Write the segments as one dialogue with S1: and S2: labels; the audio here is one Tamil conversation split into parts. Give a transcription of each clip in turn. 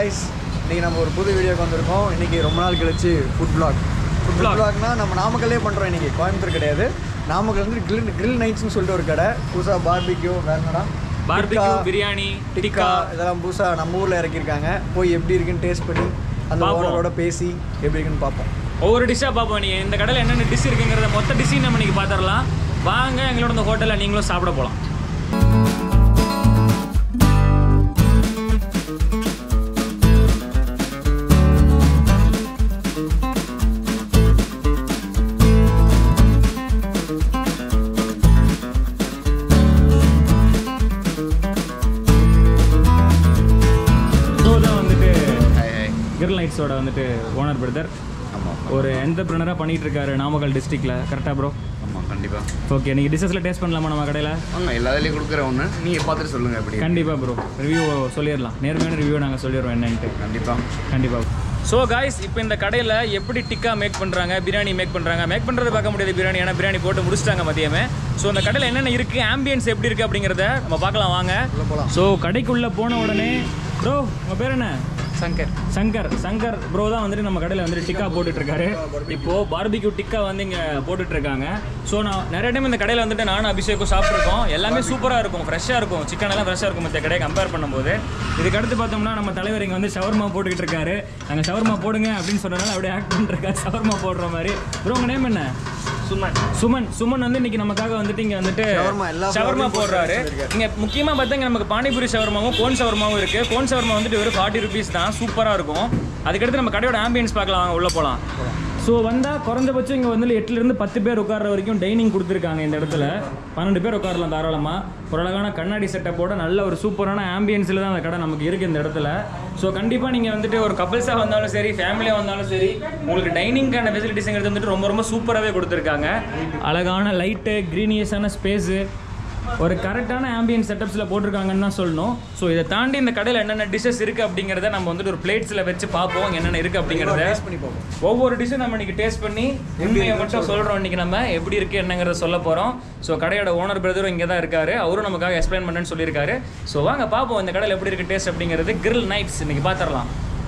S1: காய்ஸ் இன்னைக்கு நம்ம ஒரு புது வீடியோக்கு வந்திருக்கோம் இன்னைக்கு ரொம்ப நாள் கழிச்சு ஃபுட் பிளாக் ஃபுட்
S2: vlog.
S1: பிளாக்னா நம்ம நாமக்கல்லே பண்ணுறோம் இன்னைக்கு கோயம்புத்தூர் கிடையாது நாமக்கல் வந்து கிரில் கிரில் நைட்ஸ்னு சொல்லிட்டு ஒரு கடை புதுசாக பார்பிக்யூ வேற என்னடா
S2: பார்பிக்யூ
S1: டிக்கா,
S2: பிரியாணி
S1: டிக்கா
S2: டிக்கா
S1: இதெல்லாம் புதுசாக நம்ம ஊரில் இறக்கியிருக்காங்க போய் எப்படி இருக்குன்னு டேஸ்ட் பண்ணி அந்த
S2: பார்ப்போம்.
S1: ஓனரோட பேசி எப்படி இருக்குன்னு பார்ப்போம்
S2: ஒவ்வொரு டிஷ்ஷாக பார்ப்போம் நீங்கள் இந்த கடையில் என்னென்ன டிஷ் இருக்குங்கிறத மொத்த டிஷ்ஷையும் நம்ம இன்னைக்கு பார்த்துடலாம் வாங்க எங்களோட இந்த ஹோட்டலில் நீங்களும் சாப்பிட போகலாம் தான் வந்துட்டு கிரில் நைட்ஸோட வந்துட்டு ஓனர் பிரதர்
S3: ஆமாம்
S2: ஒரு என்டர்பிரினராக பண்ணிட்டு இருக்காரு நாமக்கல் டிஸ்ட்ரிக்ட்ல கரெக்டாக ப்ரோ
S3: ஆமாம் கண்டிப்பாக
S2: ஓகே நீங்கள் டிஷஸில் டேஸ்ட் பண்ணலாமா நம்ம கடையில்
S3: வாங்க எல்லாத்துலேயும் கொடுக்குற ஒன்று நீங்கள் பார்த்துட்டு சொல்லுங்கள் எப்படி
S2: கண்டிப்பாக ப்ரோ ரிவ்யூ சொல்லிடலாம் நேர்மையான ரிவ்யூ நாங்கள் சொல்லிடுறோம் என்னன்ட்டு
S3: கண்டிப்பாக
S2: கண்டிப்பாக ஸோ காய்ஸ் இப்போ இந்த கடையில் எப்படி டிக்கா மேக் பண்ணுறாங்க பிரியாணி மேக் பண்ணுறாங்க மேக் பண்ணுறது பார்க்க முடியாது பிரியாணி ஏன்னா பிரியாணி போட்டு முடிச்சிட்டாங்க மதியமே ஸோ அந்த கடையில் என்னென்ன இருக்குது ஆம்பியன்ஸ் எப்படி இருக்குது அப்படிங்கிறத நம்ம பார்க்கலாம் வாங்க
S1: உள்ள போகலாம்
S2: ஸோ கடைக்குள்ளே போன உடனே ப்ரோ உங்கள் பேர் என்ன
S1: சங்கர்
S2: சங்கர் சங்கர் ப்ரோ தான் வந்துட்டு நம்ம கடையில் வந்துட்டு டிக்கா போட்டுட்டு இருக்காரு இப்போ பார்பிக்யூ டிக்கா வந்து இங்கே போட்டுட்டு இருக்காங்க ஸோ நான் நிறைய டைம் இந்த கடையில் வந்துட்டு நானும் அபிஷேக்கும் சாப்பிட்ருக்கோம் எல்லாமே சூப்பராக இருக்கும் ஃப்ரெஷ்ஷாக இருக்கும் சிக்கன் எல்லாம் ஃப்ரெஷ்ஷாக இருக்கும் மற்ற கடையை கம்பேர் பண்ணும்போது இதுக்கு அடுத்து பார்த்தோம்னா நம்ம தலைவர் இங்கே வந்து ஷவர்மா போட்டுக்கிட்டு இருக்காரு நாங்கள் ஷவர்மா போடுங்க அப்படின்னு சொன்னனால அப்படியே ஆக்ட் பண்ணிருக்காரு ஷவர்மா போடுற மாதிரி ப்ரோ உங்கள் நேம் என்ன சுமன் சுமன் சுமன் வந்து இன்னைக்கு நமக்காக வந்துட்டு இங்க வந்துட்டு
S1: Shawarma, எல்லா
S2: ஷவர்மா
S1: flavour-யும்
S2: போடுறாரு
S1: போட்டு
S2: இங்க முக்கியமா பார்த்தா நமக்கு பானிபூரி ஷவர்மாவும் கோன் ஷவர்மாவும் இருக்கு கோன் ஷவர்மா வந்துட்டு வெறும் ஃபார்ட்டி ருபீஸ் தான் சூப்பரா இருக்கும் அதுக்கடுத்து நம்ம கடையோட ஆம்பியன்ஸ் பார்க்கலாம் வாங்க உள்ள போலாம் ஸோ வந்தால் குறைஞ்சபட்சம் இங்கே வந்து எட்டுலேருந்து பத்து பேர் உட்கார்ற வரைக்கும் டைனிங் கொடுத்துருக்காங்க இந்த இடத்துல பன்னெண்டு பேர் உட்காரலாம் தாராளமாக ஒரு அழகான கண்ணாடி செட்டப்போட நல்ல ஒரு சூப்பரான ஆம்பியன்ஸில் தான் அந்த கடை நமக்கு இருக்குது இந்த இடத்துல ஸோ கண்டிப்பாக நீங்கள் வந்துட்டு ஒரு கப்பிள்ஸாக வந்தாலும் சரி ஃபேமிலியாக வந்தாலும் சரி உங்களுக்கு டைனிங்கான ஃபெசிலிட்டிஸுங்கிறது வந்துட்டு ரொம்ப ரொம்ப சூப்பராகவே கொடுத்துருக்காங்க அழகான லைட்டு க்ரீனியஸான ஸ்பேஸு ஒரு கரெக்டான ஆம்பியன் செட்டப்ஸில் போட்டிருக்காங்கன்னு தான் சொல்லணும் ஸோ இதை தாண்டி இந்த கடையில் என்னென்ன டிஷ்ஷஸ் இருக்குது அப்படிங்கிறத நம்ம வந்துட்டு ஒரு பிளேட்ஸில் வச்சு பார்ப்போம் என்னென்ன இருக்குது அப்படிங்கிறத
S1: டேஸ்ட் பண்ணி பார்ப்போம்
S2: ஒவ்வொரு டிஷ்ஷும் நம்ம இன்னைக்கு டேஸ்ட் பண்ணி உண்மையை மட்டும் சொல்கிறோம் இன்னைக்கு நம்ம எப்படி இருக்கு என்னங்கிறத சொல்ல போகிறோம் ஸோ கடையோட ஓனர் பிரதரும் இங்கே தான் இருக்காரு அவரும் நமக்காக எக்ஸ்பிளைன் பண்ணுன்னு சொல்லியிருக்காரு ஸோ வாங்க பார்ப்போம் இந்த கடையில் எப்படி இருக்கு டேஸ்ட் அப்படிங்கிறது கிரில் நைட்ஸ் இன்னைக்கு பார்த்துடலாம்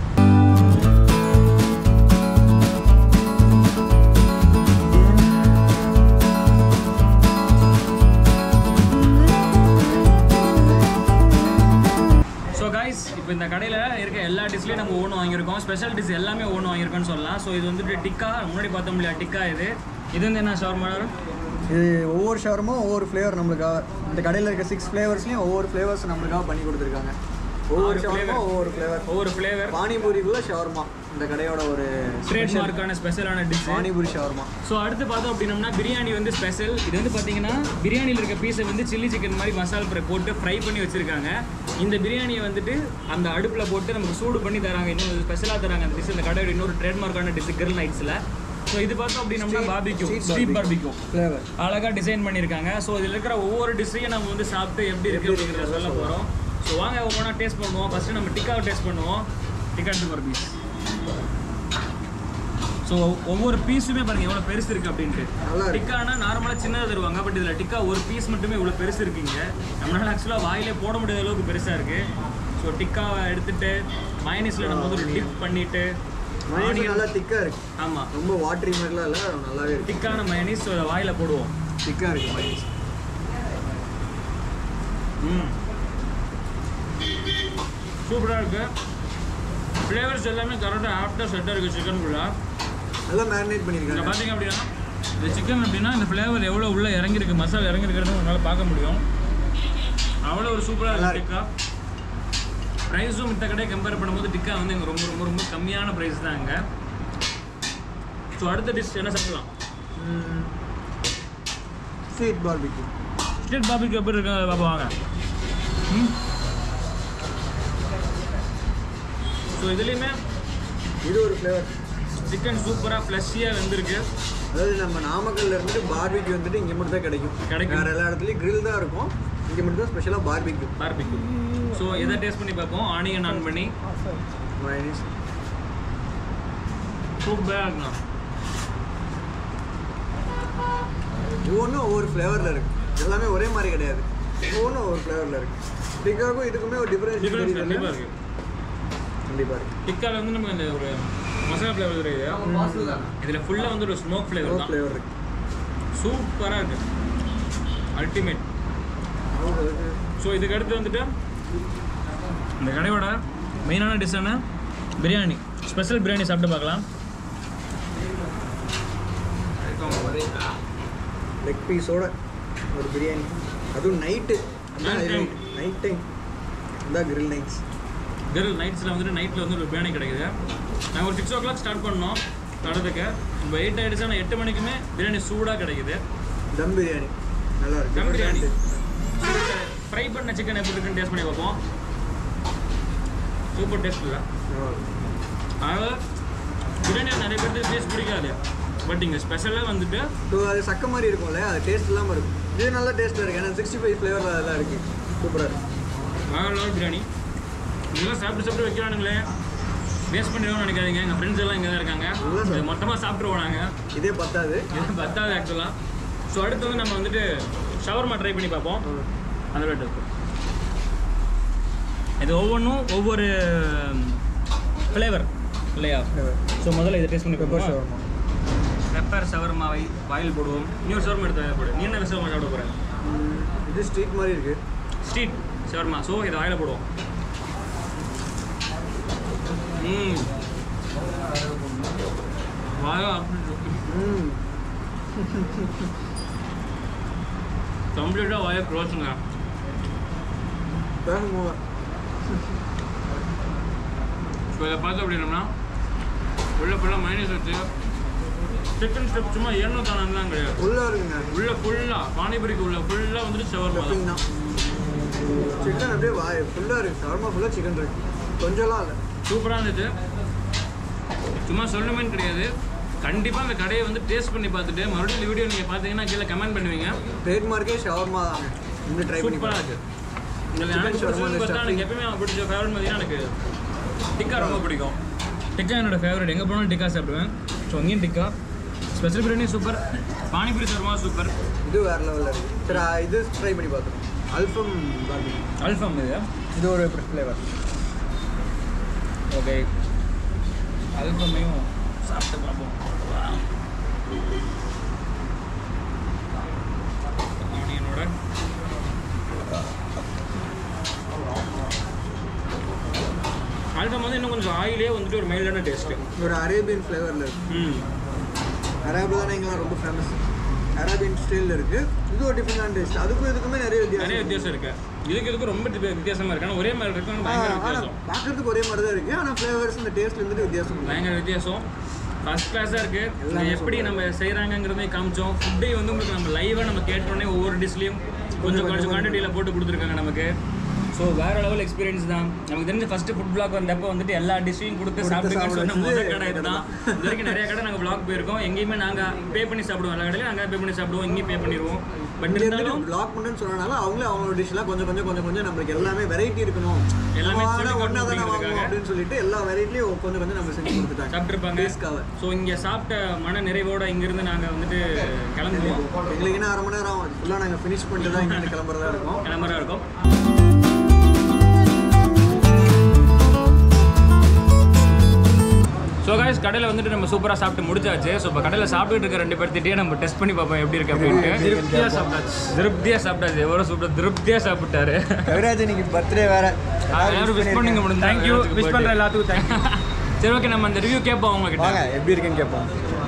S2: ஸோ காய்ஸ் இப்போ இந்த கடையில் இருக்க எல்லா டிஷ்லையும் நம்ம ஒன்று வாங்கியிருக்கோம் ஸ்பெஷல் டிஷ் எல்லாமே ஒன்று வாங்கியிருக்கோம்னு சொல்லலாம் ஸோ இது வந்துட்டு டிக்கா முன்னாடி பார்த்தோம் இல்லையா டிக்கா இது இது வந்து என்ன ஷவர்மா
S1: இது ஒவ்வொரு ஷவர்மும் ஒவ்வொரு ஃப்ளேவர் நம்மளுக்காக இந்த கடையில் இருக்க சிக்ஸ் ஃப்ளேவர்ஸ்லையும் ஒவ்வொரு ஃப்ளேவர்ஸ் நம்மளுக்காக பண்ணி கொடுத்துருக்காங்க ஒவ்வொரு
S2: ஆறு
S1: ஷவர்மா
S2: flavour.
S1: ஒவ்வொரு ஃப்ளேவர்
S2: ஒவ்வொரு ஃப்ளேவர்
S1: பானிபூரிக்குள்ள ஷவர்மா இந்த கடையோட ஒரு
S2: ட்ரேட்மார்க்கான ஸ்பெஷலான டிஷ்
S1: பானிபூரி ஷவர்மா
S2: ஸோ அடுத்து பார்த்தோம் அப்படின்னம்னா பிரியாணி வந்து ஸ்பெஷல் இது வந்து பார்த்தீங்கன்னா பிரியாணியில் இருக்க பீஸை வந்து சில்லி சிக்கன் மாதிரி மசால் ஃப்ரை போட்டு ஃப்ரை பண்ணி வச்சிருக்காங்க இந்த பிரியாணியை வந்துட்டு அந்த அடுப்பில் போட்டு நமக்கு சூடு பண்ணி தராங்க இன்னும் ஸ்பெஷலாக தராங்க அந்த டிஷ் இந்த கடையோட இன்னொரு ட்ரேட்மார்க்கான டிஷ் கிரில் நைட்ஸில் ஸோ இது பார்த்தோம் அப்படின்னம்னா பாபிக்யூ ஸ்ட்ரீட் பாபிக்யூ
S1: ஃப்ளேவர்
S2: அழகாக டிசைன் பண்ணியிருக்காங்க ஸோ இதில் இருக்கிற ஒவ்வொரு டிஷ்ஷையும் நம்ம வந்து சாப்பிட்டு எப்படி இருக்கு அப்படிங்கிறத சொல்ல போகிறோம் ஸோ வாங்க ஒவ்வொன்றா டேஸ்ட் பண்ணுவோம் ஃபஸ்ட்டு நம்ம டிக்காவை டேஸ்ட் பண்ணுவோம் டிக்கா எடுத்து ஒரு பீஸ் ஸோ ஒவ்வொரு பீஸுமே பாருங்க எவ்வளோ பெருசு இருக்கு அப்படின்ட்டு
S1: நல்லா இருக்கு.
S2: டிக்கானா நார்மலாக சின்னதாக தருவாங்க பட் இதில் டிக்கா ஒரு பீஸ் மட்டுமே இவ்வளோ பெருசு இருக்குங்க நம்மளால ஆக்சுவலாக வாயிலே போட முடியாத அளவுக்கு பெருசாக இருக்கு ஸோ டிக்காவை எடுத்துட்டு மயனிஸில் நம்ம வந்து ஒரு டிப் பண்ணிட்டு
S1: மயோனீஸ் நல்லா திக்காக இருக்கு
S2: ஆமாம்
S1: ரொம்ப வாட்டரி மாதிரிலாம் இல்லை நல்லாவே இருக்கு
S2: டிக்கான மயனிஸ் ஸோ அதை வாயில் போடுவோம்
S1: திக்காக இருக்கு மயோனீஸ்
S2: ம் சூப்பராக இருக்கு ஃப்ளேவர்ஸ் எல்லாமே கரெக்டாக ஆஃப்டர் செட்டாக இருக்குது சிக்கனுக்குள்ள
S1: நல்லா மேரினேட்
S2: இங்கே
S1: பண்ணியிருக்காங்க
S2: பார்த்தீங்க அப்படின்னா இந்த சிக்கன் அப்படின்னா இந்த ஃப்ளேவர் எவ்வளோ உள்ளே இறங்கியிருக்கு மசாலா இறங்கியிருக்கிறது உங்களால் பார்க்க முடியும் அவ்வளோ ஒரு சூப்பராக
S1: நல்லா
S2: இருக்கு டிக்கா ப்ரைஸும் மித்த கடையை கம்பேர் பண்ணும்போது டிக்கா வந்து இங்கே ரொம்ப ரொம்ப ரொம்ப கம்மியான ப்ரைஸ் தான் இங்கே ஸோ அடுத்த டிஷ் என்ன சாப்பிடலாம்
S1: ஸ்வீட் பார்பிக்யூ
S2: ஸ்ட்ரீட் பாபிக்கு எப்படி இருக்கு அதை பார்ப்போம் வாங்க ம் ஸோ இதுலேயுமே
S1: இது ஒரு ஃப்ளேவர்
S2: சிக்கன் சூப்பராக ஃப்ளஷியாக வெந்திருக்கு
S1: அதாவது நம்ம நாமக்கல்ல இருந்துட்டு பார்பிக்யூ வந்துட்டு இங்கே மட்டும் தான் கிடைக்கும்
S2: கிடைக்கும்.
S1: வேற எல்லா இடத்துலையும் grill தான் இருக்கும் இங்கே மட்டும் தான் ஸ்பெஷலாக பார்பிக்யூ
S2: பார்பிக்கு ஸோ இதை டேஸ்ட் பண்ணி பார்ப்போம் ஆனியன் ஆன் பண்ணி
S1: மயோனீஸ்
S2: சூப்பராக இருக்கும்
S1: ஒவ்வொன்றும் ஒவ்வொரு ஃப்ளேவரில் இருக்கு எல்லாமே ஒரே மாதிரி கிடையாது ஒவ்வொன்றும் ஒவ்வொரு ஃப்ளேவரில் இருக்கு டிக்காக்கும் இதுக்குமே ஒரு
S2: டிஃப்ரென்ஸ் கண்டிப்பாக
S1: டிஃபரன்ஸ்
S2: இருக்குது
S1: கண்டிப்பாக இருக்கு
S2: டிக்கால வந்து நமக்கு அந்த ஒரு மசாலா ஃப்ளேவர் இருக்குது இதில் ஃபுல்லாக வந்து ஒரு ஸ்மோக் ஃப்ளேவர் தான்
S1: ஃப்ளேவர் இருக்கு
S2: சூப்பராக இருக்கு அல்டிமேட் ஸோ இதுக்கு அடுத்து வந்துட்டு இந்த கடையோட மெயினான டிஷ்ஷான பிரியாணி ஸ்பெஷல் பிரியாணி சாப்பிட்டு பார்க்கலாம்
S1: லெக் பீஸோட ஒரு பிரியாணி அதுவும் night
S2: Night time.
S1: Night time இதான் கிரில் நைட்ஸ்
S2: கிரில் நைட்ஸில் வந்துட்டு நைட்டில் வந்து ஒரு பிரியாணி கிடைக்குது நாங்கள் ஒரு சிக்ஸ் ஓ கிளாக் ஸ்டார்ட் பண்ணோம் தடத்துக்கு இப்போ எயிட் ஆகிடுச்சு ஆனால் எட்டு மணிக்குமே பிரியாணி சூடாக கிடைக்குது
S1: தம் பிரியாணி நல்லா இருக்கு
S2: தம் பிரியாணி ஃப்ரை பண்ண சிக்கன் எப்படி இருக்குன்னு டேஸ்ட் பண்ணி பார்ப்போம் சூப்பர் டேஸ்ட் இல்லை
S1: நல்லா இருக்கு.
S2: அதனால் பிரியாணி நிறைய பேருக்கு டேஸ்ட் பிடிக்காது பட் இங்கே ஸ்பெஷலாக வந்துட்டு
S1: ஸோ அது சக்க மாதிரி இருக்கும்ல அது டேஸ்ட் இல்லாமல் இருக்கும் இது நல்ல டேஸ்ட்டாக இருக்குது ஏன்னா சிக்ஸ்டி ஃபைவ் ஃப்ளேவரில் அதெல்லாம் இருக்குது சூப்பராக இருக்கு
S2: வேற லெவல் பிரியாணி இதெல்லாம் சாப்பிட்டு சாப்பிட்டு வைக்கிறானுங்களே வேஸ்ட் பண்ணிடுவோம்னு நினைக்காதீங்க எங்கள் ஃப்ரெண்ட்ஸ் எல்லாம் இங்கே தான் இருக்காங்க
S1: இல்ல sir.
S2: இது மொத்தமாக சாப்பிட்ருவோம் நாங்கள்
S1: இதே பத்தாது
S2: இது பத்தாவது ஆக்சுவலாக ஸோ அடுத்து வந்து நம்ம வந்துட்டு ஷவர்மா ட்ரை பண்ணி பார்ப்போம் அந்த ரேட் இருக்கு இது ஒவ்வொன்றும் ஒவ்வொரு ஃப்ளேவர் இல்லையா ஸோ முதல்ல இதை டேஸ்ட் பண்ணி
S1: பெப்பர்
S2: பார்ப்போம்
S1: ஷவர்மா
S2: பெப்பர் ஷவர்மாவை வாயில் போடுவோம் இன்னொரு ஷவர்மா எடுத்து போடு நீ என்ன ஷவர்மா சாப்பிட போகிறேன்
S1: இது ஸ்ட்ரீட் மாதிரி இருக்குது
S2: ஸ்ட்ரீட் ஷவர்மா ஸோ இதை வாயில் போடுவோம் ம் வாயா
S1: ம்
S2: கம்ப்ளீட்டாக வாயை க்ளோஸுங்க
S1: பேசும்போது
S2: ஸோ இதை பார்த்து அப்படின்னம்னா உள்ள ஃபுல்லாக மைனஸ் வச்சு சிக்கன் ஸ்டெப் சும்மா எண்ணெய் தானம்லாம் கிடையாது
S1: உள்ளே இருக்குங்க
S2: உள்ள ஃபுல்லாக பானிபூரிக்கு உள்ள ஃபுல்லாக வந்துட்டு ஷவர்மா தான்
S1: ஸ்டஃபிங் தான் சிக்கன் அப்படியே வாய் ஃபுல்லாக இருக்குது ஷவர்மா ஃபுல்லாக சிக்கன் இருக்குது கொஞ்சம்லாம் இல்லை
S2: சூப்பராக இருந்துச்சு சும்மா சொல்லணுமேன்னு கிடையாது கண்டிப்பாக அந்த கடையை வந்து டேஸ்ட் பண்ணி பார்த்துட்டு மறுபடியும் இந்த வீடியோ நீங்கள் பார்த்தீங்கன்னா கீழே கமெண்ட் பண்ணுவீங்க
S1: ட்ரேட்மார்க்கே ஷவர்மா தான் இன்னும் ட்ரை பண்ணி
S2: சூப்பராக
S1: பாருங்க
S2: இருக்கு இதில்
S1: Chicken
S2: எனக்கு
S1: shawarma
S2: பிடிச்சது
S1: இந்த
S2: பார்த்தா எனக்கு எப்பயுமே பிடிச்ச ஃபேவரட் பார்த்தீங்கன்னா எனக்கு டிக்கா ரொம்ப பிடிக்கும் டிக்கா என்னோட ஃபேவரட் எங்கே போனாலும் டிக்கா சாப்பிடுவேன் ஸோ அங்கேயும் tikka special biryani super panipuri shawarma super
S1: இது வேற லெவலில் இருக்குது சரி ஆ, இது ட்ரை பண்ணி பார்த்தோம் அல்ஃபம் பார்பி
S2: அல்ஃபம் இது
S1: இது ஒரு ஃப்ளேவர்
S2: ஓகே அல்ஃபமையும் சாப்பிட்டு பார்ப்போம் ஆனியனோட அல்ஃபம் வந்து இன்னும் கொஞ்சம் ஆயிலே வந்துட்டு ஒரு மைல்டான டேஸ்ட்டு
S1: ஒரு அரேபியன் ஃப்ளேவரில் இருக்குது
S2: ம்
S1: அரேபில் தானே இங்கெல்லாம் ரொம்ப ஃபேமஸ் அரேபியன் ஸ்டைலில் இருக்குது இது ஒரு டிஃப்ரெண்டான டேஸ்ட் அதுக்கும் இதுக்குமே நிறைய
S2: நிறைய
S1: வித்தியாசம்
S2: வித்தியாசம் இருக்கு இதுக்கு இதுக்கு ரொம்ப தி- வித்தியாசமா இருக்கு ஆனால் ஒரே மாதிரி இருக்கு ஆனா பயங்கர
S1: ஆனால்
S2: வித்தியாசம்
S1: பார்க்கறதுக்கு ஒரே மாதிரி தான் இருக்குது ஆனால் ஃப்ளேவர்ஸ் இந்த டேஸ்ட் வந்துட்டு வித்தியாசம் இருக்கு.
S2: பயங்கர வித்தியாசம் ஃபர்ஸ்ட் கிளாஸாக இருக்கு
S1: எல்லாமே
S2: இது எப்படி நம்ம செய்கிறாங்கிறதை காமிச்சோம் ஃபுட்டை வந்து உங்களுக்கு நம்ம லைவாக நம்ம கேட்டோடனே ஒவ்வொரு டிஷ்லையும் கொஞ்சம் கொஞ்சம் குவான்டிட்டியில் போட்டு கொடுத்துருக்காங்க நமக்கு ஸோ வேற லெவல் எக்ஸ்பீரியன்ஸ் தான் நமக்கு தெரிஞ்ச ஃபர்ஸ்ட் ஃபுட் பிளாக் வந்தப்போ வந்துட்டு எல்லா டிஷ்ஷையும் கொடுத்து சாப்பிடுங்கன்னு சொன்ன
S1: சாப்பிட
S2: முதல் கடை இதுதான் இது வரைக்கும் நிறைய கடை நாங்கள் பிளாக் போயிருக்கோம் எங்கேயுமே நாங்கள் பே பண்ணி சாப்பிடுவோம் எல்லா கடையிலும் நாங்கள் பே பண்ணி சாப்பிடுவோம் இங்கேயும் பே பண்ணிடுவோம் பட்
S1: இங்க
S2: இருந்தாலும்
S1: இருந்துட்டு பிளாக் பண்ணுன்னு சொன்னனால அவங்களே அவங்களோட டிஷ்லாம் கொஞ்சம் கொஞ்சம் கொஞ்சம் கொஞ்சம் நம்மளுக்கு எல்லாமே வெரைட்டி இருக்கணும்
S2: எல்லாமே
S1: நம்ம
S2: சொல்லி
S1: ஒன்றா தானே
S2: கொடுக்கணும்
S1: வாங்குவோம் அப்படின்னு சொல்லிட்டு எல்லா வெரைட்டிலையும் கொஞ்சம் கொஞ்சம் நம்ம செஞ்சு கொடுத்துட்டாங்க
S2: சாப்பிட்ருப்பாங்க
S1: டேஸ்ட்காக
S2: ஸோ இங்கே சாப்பிட்ட மன நிறைவோட இங்கிருந்து நாங்கள் வந்துட்டு கிளம்புவோம்
S1: எங்களுக்கு என்ன அரை மணி நேரம் ஃபுல்லாக நாங்கள் ஃபினிஷ் பண்ணிட்டு தான் இங்கே கிளம்புறதா இருக்கும்
S2: கிளம்புறா இருக்கும் ஸோ காய்ஸ் கடையில் வந்துட்டு நம்ம சூப்பராக சாப்பிட்டு முடிச்சாச்சு ஸோ இப்போ கடையில் சாப்பிட்டுட்டு இருக்க ரெண்டு பேர்த்திட்டே நம்ம டெஸ்ட் பண்ணி பார்ப்போம் எப்படி இருக்கு அப்படின்ட்டு
S1: திருப்தியா சாப்பிட்டாச்சு.
S2: திருப்தியாக சாப்பிட்டாச்சு எவ்வளோ சூப்பர் திருப்தியாக சாப்பிட்டாரு
S1: கவிராஜ் இன்னைக்கு பர்த்டே வேற
S2: எல்லாரும் விஷ் பண்ணிங்க முடிஞ்சு
S4: தேங்க்யூ விஷ் பண்ணுற எல்லாத்துக்கும் தேங்க்யூ
S2: சரி ஓகே நம்ம அந்த ரிவ்யூ கேட்போம் அவங்ககிட்ட
S1: வாங்க எப்படி இருக்குன்னு கேட்போம்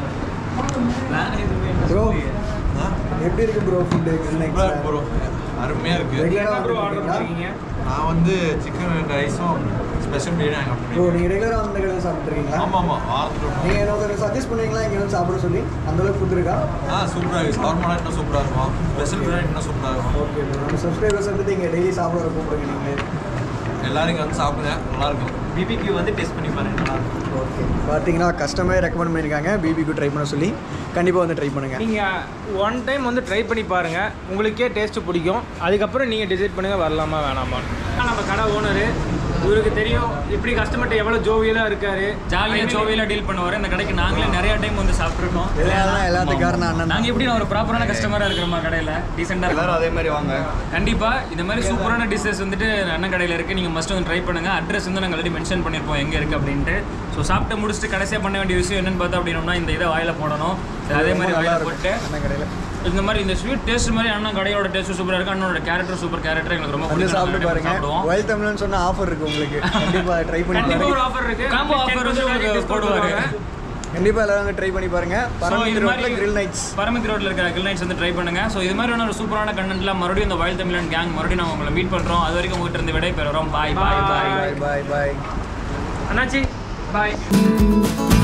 S1: ப்ரோ எப்படி இருக்கு ப்ரோ ஃபுட்டு
S5: ப்ரோ அருமையாக இருக்குது
S1: ரெகுலராக
S4: ப்ரோ ஆர்டர் பண்ணிருக்கீங்க
S5: நான் வந்து சிக்கன் ரைஸும் ஸ்பெஷல் பிரியாணி அங்கே
S1: ப்ரோ
S5: பண்ணிருக்கேன்
S1: நீங்கள் ரெகுலராக அந்த கடையில் சாப்பிட்ருக்கீங்களா
S5: ஆமாம் ஆமாம் வாரத்தில் ஒரு நாள்.
S1: நீங்கள் இன்னொரு சஜஸ்ட் பண்ணுவீங்களா இங்கே வந்து சாப்பிட சொல்லி அந்த அளவுக்கு ஃபுட் இருக்கா
S5: ஆ சூப்பராக இருக்குது ஷவர்மாலாம் இன்னும் சூப்பராக இருக்கும் ஸ்பெஷல் பிரியாணி இன்னும் சூப்பராக இருக்கும்
S1: ஓகே ப்ரோ நம்ம சப்ஸ்கிரைபர்ஸ் வந்துட்டு இங்கே டெய்லி சாப்பிட வர கூப்பிடுங்க நீங்கள்
S5: எல்லாரும் இங்கே வந்து சாப்பிடுங்க நல்லாயிருக்கும்
S4: பிபிக்கு வந்து டெஸ்ட் பண்ணி பாருங்க நல்லா இருக்கும்
S1: ஓகே பார்த்தீங்கன்னா கஸ்டமர் ரெக்கமெண்ட் பண்ணியிருக்காங்க பிபிக்கு ட்ரை பண்ண சொல்லி கண்டிப்பாக வந்து ட்ரை பண்ணுங்கள்
S4: நீங்கள் ஒன் டைம் வந்து ட்ரை பண்ணி பாருங்கள் உங்களுக்கே டேஸ்ட்டு பிடிக்கும் அதுக்கப்புறம் நீங்கள் டிசைட் பண்ணுங்கள் வரலாமா வேணாமா நம்ம கடை ஓனரு இவருக்கு தெரியும் எப்படி கஸ்டமர்கிட்ட எவ்வளோ ஜோவியலாக இருக்காரு
S2: ஜாலியாக ஜோவியலாக டீல் பண்ணுவார் இந்த கடைக்கு நாங்களே நிறைய டைம் வந்து சாப்பிட்ருக்கோம்
S1: இதெல்லாம் எல்லாத்துக்கும் காரணம் அண்ணன் தான்.
S2: நாங்கள் எப்படி நான் ஒரு ப்ராப்பரான கஸ்டமராக இருக்கிறோமா கடையில் டீசெண்டாக
S3: எல்லாரும் அதே மாதிரி வாங்க
S2: கண்டிப்பா இந்த மாதிரி சூப்பரான டிஷ்ஷஸ் வந்துட்டு அண்ணன் கடையில் இருக்கு நீங்க மஸ்ட் வந்து ட்ரை பண்ணுங்க அட்ரஸ் வந்து நாங்கள் ஆல்ரெடி மென்ஷன் பண்ணியிருப்போம் எங்க இருக்கு அப்படின்ட்டு ஸோ சாப்பிட்டு முடிச்சுட்டு கடைசியாக பண்ண வேண்டிய விஷயம் என்னன்னு பார்த்தா அப்படின்னா இந்த இதை வாயில போடணும் அதே மாதிரி
S1: நல்லா
S2: வாயில
S1: இருக்கும்
S2: போட்டு
S1: அண்ணன் கடையில்
S2: இந்த மாதிரி இந்த ஸ்வீட் டேஸ்ட் மாதிரி அண்ணன் கடையோட டேஸ்ட் சூப்பரா இருக்கு அண்ணனோட கேரக்டர் சூப்பர் கேரக்டர் எங்களுக்கு ரொம்ப
S1: வந்து
S2: பிடிக்கும்.
S1: சாப்பிட்டு
S2: நாங்க
S1: பாருங்க
S2: சாப்பிடுவோம்
S1: ஒயில் தமிழ்னு சொன்னா ஆஃபர் இருக்கு உங்களுக்கு கண்டிப்பா ட்ரை பண்ணி
S4: கண்டிப்பாக
S1: பாருங்க
S4: ஒரு ஆஃபர் இருக்கு
S2: காம்போ ஆஃபர் வந்து உங்களுக்கு போடுவாரு
S1: கண்டிப்பா எல்லாரும் ட்ரை பண்ணி பாருங்க
S2: ஸோ
S1: பரமத்தி
S2: இது
S1: ரோட்ல
S2: மாதிரி
S1: கிரில் நைட்ஸ்
S2: பரமத்தி ரோட்ல இருக்கிற கிரில் நைட்ஸ் வந்து ட்ரை பண்ணுங்க ஸோ இது மாதிரியான ஒரு சூப்பரான கண்டென்ட்லாம் மறுபடியும் இந்த வயல் தமிழன் கேங் மறுபடியும் நான் உங்களை மீட் பண்றோம் அது வரைக்கும் உங்ககிட்ட இருந்து விடை பெறுறோம் பாய் பாய் பாய்
S1: பாய் பாய் பாய்
S4: அண்ணாச்சி பாய்